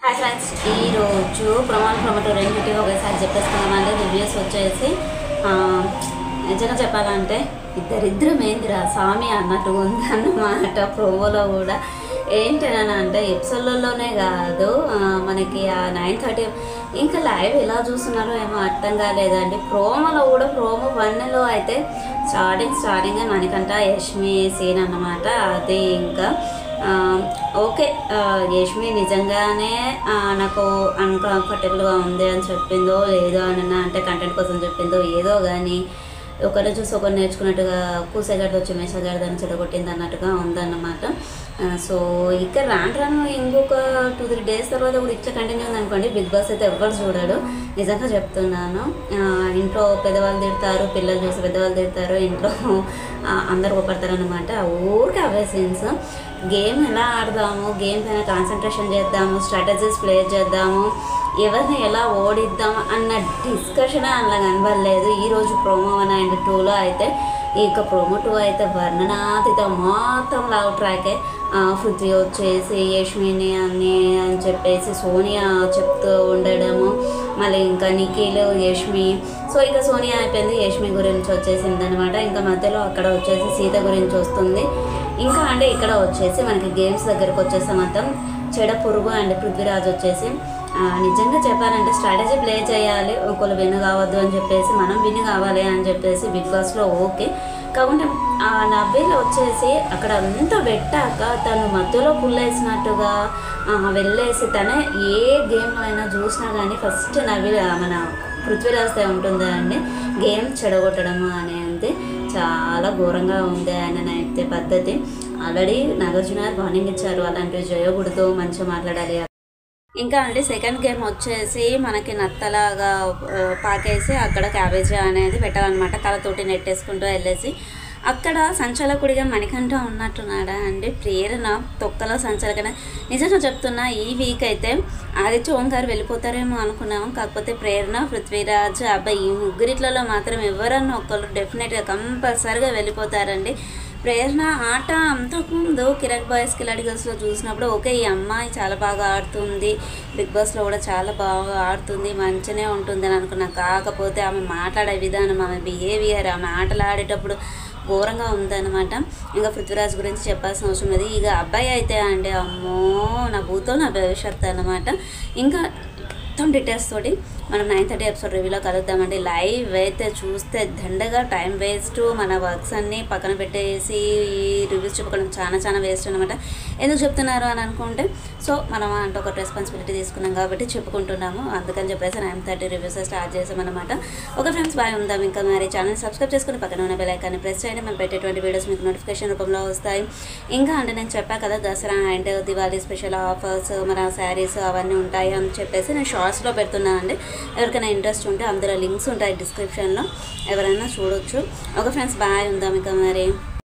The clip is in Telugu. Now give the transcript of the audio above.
హాయ్ ఫ్రెండ్స్ ఈరోజు ప్రమాణ ప్రమోటర్ రెండింటిగా ఒకేసారి చెప్పేస్తున్నామండి రివ్యూస్ వచ్చేసి ఆ, నిజంగా చెప్పాలంటే ఇద్దరిద్దరు ఏందిరా స్వామి అన్నట్టు ఉందన్నమాట ప్రోమోలో కూడా ఏంటని అంటే ఎపిసోడ్లలోనే కాదు ఆ, మనకి ఆ నైన్ థర్టీ ఇంకా లైవ్ ఎలా చూస్తున్నారో ఏమో అర్థం కాలేదండి ప్రోమోలో కూడా ప్రోమో వన్లో అయితే స్టార్టింగ్ స్టార్టింగ్ మనకంట యష్మి సీన్ అన్నమాట అది ఇంకా ఆ, ఓకే ఆ, యష్మి నిజంగానే ఆ, నాకు అన్కంఫర్టబుల్గా ఉంది అని చెప్పిందో లేదో అని నా- అంటే కంటెంట్ కోసం చెప్పిందో ఏదో కానీ ఒకరిని చూసి ఒకరు నేర్చుకున్నట్టుగా కూసేగాడితో వచ్చి మేషగాడితో అని చెడగొట్టింది అన్నట్టుగా ఉందన్నమాట ఆ, సో ఇక్కడ రాను రాను ఇంకొక టూ త్రీ డేస్ తర్వాత కూడా ఇట్లా కంటిన్యూ ఉందనుకోండి బిగ్ బాస్ అయితే ఎవ్వరు చూడడు నిజంగా చెప్తున్నాను ఆ, ఇంట్లో పెద్దవాళ్ళు తిడతారు పిల్లలు చూసి పెద్దవాళ్ళు తిడతారు ఇంట్లో ఆ, అందరు ఒప్పడతారు అనమాట ఊరికి అవే సీన్స్ గేమ్ ఎలా ఆడదాము గేమ్ పైన కాన్సన్ట్రేషన్ చేద్దాము స్ట్రాటజీస్ ప్లే చేద్దాము ఎవరిని ఎలా ఓడిద్దాం అన్న డిస్కషన్ అందులో కనబడలేదు ఈరోజు ప్రోమో వన్ అండ్ టూలో అయితే ఇక ప్రోమో టూ అయితే వర్ణనాతీత మొత్తం లవ్ ట్రాకే ఆ, పృథ్వీ వచ్చేసి యష్మిని అని అని చెప్పేసి సోనియా చెప్తూ ఉండడము మళ్ళీ ఇంకా నిఖిల్ యష్మి సో ఇక సోనియా అయిపోయింది యష్మి గురించి వచ్చేసింది అనమాట ఇంకా మధ్యలో అక్కడ వచ్చేసి సీత గురించి వస్తుంది ఇంకా అంటే ఇక్కడ వచ్చేసి మనకి గేమ్స్ దగ్గరకు వచ్చేసి మొత్తం చెడ పురుగు అండ్ పృథ్వీరాజ్ వచ్చేసి ఆ, నిజంగా చెప్పాలంటే స్ట్రాటజీ ప్లే చేయాలి ఒకళ్ళు విన్ కావద్దు అని చెప్పేసి మనం విన్ కావాలి అని చెప్పేసి బిగ్ బాస్లో ఓకే కాకుండా ఆ నవ్వేలు వచ్చేసి అక్కడ అంతా పెట్టాక తను మధ్యలో పుల్లేసినట్టుగా ఆ, వెళ్ళేసి తనే ఏ గేమ్లో అయినా చూసినా కానీ ఫస్ట్ నవ్వి మన పృథ్వీరాజ్దే ఉంటుందా అండి గేమ్ చెడగొట్టడము అనేది చాలా ఘోరంగా ఉంది ఆయన అయితే పద్ధతి ఆల్రెడీ నాగార్జున గారు వార్నింగ్ ఇచ్చారు అలాంటివి చేయకూడదు మంచిగా మాట్లాడాలి ఇంకా అంటే సెకండ్ గేమ్ వచ్చేసి మనకి నత్తలాగా ఆ, పాకేసి అక్కడ క్యాబేజీ అనేది పెట్టాలన్నమాట తలతోటి నెట్టేసుకుంటూ వెళ్ళేసి అక్కడ సంచాలకుడిగా మణికంఠ ఉన్నట్టున్నాడా అండి ప్రేరణ తొక్కలో సంచాలకన నిజంగా చెప్తున్నా ఈ వీక్ అయితే ఆదిత్య ఓం గారు వెళ్ళిపోతారేమో అనుకున్నాము కాకపోతే ప్రేరణ పృథ్వీరాజ్ అబ్బాయి ఈ ముగ్గురిట్లలో మాత్రం ఎవరన్నా ఒకళ్ళు డెఫినెట్గా కంపల్సరిగా వెళ్ళిపోతారండి ప్రేరణ ఆట అంతకుముందు కిరాక్ బాయ్స్ కిలాడి గర్ల్స్లో చూసినప్పుడు ఓకే ఈ అమ్మాయి చాలా బాగా ఆడుతుంది బిగ్ బాస్లో కూడా చాలా బాగా ఆడుతుంది మంచిగానే ఉంటుంది అని అనుకున్నా కాకపోతే ఆమె మాట్లాడే విధానం ఆమె బిహేవియర్ ఆమె ఆటలు ఆడేటప్పుడు ఘోరంగా ఉందన్నమాట ఇంకా పృథ్వీరాజ్ గురించి చెప్పాల్సిన అవసరం లేదు ఇక అబ్బాయి అయితే అండి అమ్మో నా భూతో నా భవిష్యత్తు అన్నమాట ఇంకా మొత్తం డీటెయిల్స్ తోటి మనం నైన్ థర్టీ ఎపిసోడ్ రివ్యూలో కలుద్దామండి లైవ్ అయితే చూస్తే దండగా టైం వేస్ట్ మన వర్క్స్ అన్నీ పక్కన పెట్టేసి రివ్యూస్ చెప్పుకోవడం చాలా చాలా వేస్ట్ అనమాట ఎందుకు చెప్తున్నారు అని అనుకుంటే సో మనం అంటే ఒక రెస్పాన్సిబిలిటీ తీసుకున్నాం కాబట్టి చెప్పుకుంటున్నాము అందుకని చెప్పేసి నైన్ థర్టీ రివ్యూస్ స్టార్ట్ చేసామన్నమాట ఒక ఫ్రెండ్స్ బాయ్ ఉందాం ఇంకా మరి ఛానల్ సబ్స్క్రైబ్ చేసుకుని పక్కన ఉన్న బెల్ ఐకాన్ని ప్రెస్ చేయండి మనం పెట్టేటువంటి వీడియోస్ మీకు నోటిఫికేషన్ రూపంలో వస్తాయి ఇంకా అంటే నేను చెప్పా కదా Dasara and Diwali special offers మన శారీస్ అవన్నీ ఉంటాయి అని చెప్పేసి నేను షార్ట్స్లో పెడుతున్నాను అండి ఎవరికైనా ఇంట్రెస్ట్ ఉంటే అందులో లింక్స్ ఉంటాయి డిస్క్రిప్షన్లో ఎవరైనా చూడొచ్చు ఒక ఫ్రెండ్స్ బాయ్ ఉందాం ఇంకా మరి